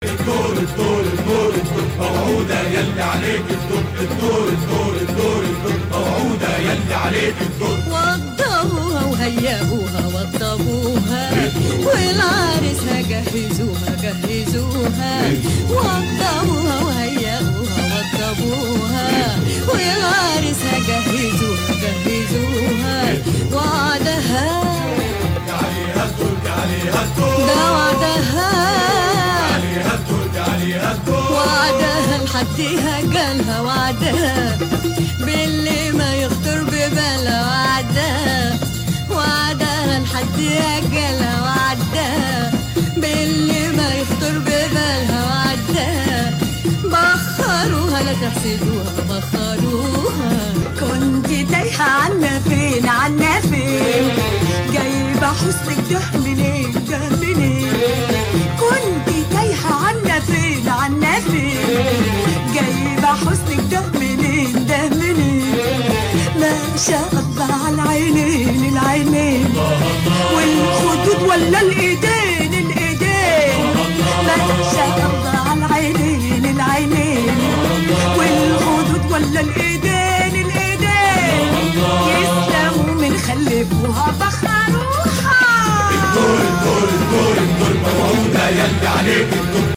الدور الدور الدور الدور موعودة يلي عليك الدور الدور الدور الدور الدور موعودة يلي عليك الدور وضبوها وهيئوها وضبوها والعرسها جهزوها جهزوها وضبوها وهيئوها وضبوها والعرسها جهزوها جهزوها وعدها عليها الدور عليها الدور ده وعدها عليها الدور عليها الدور وعدها لحديها جالها وعدها باللي ما يخطر ببالها وعدها وعدها لحديها جالها وعدها باللي ما يخطر ببالها وعدها بخروها لا تحسدوها بخروها كنت تايهة عنا فين عنا فين جايبة حسنك ده منين ده منين كنت تايهة عنا فين عنا فين جايبة حسنك ده منين ده منين ما شاء الله على العينين العينين والخدود ولا الايدين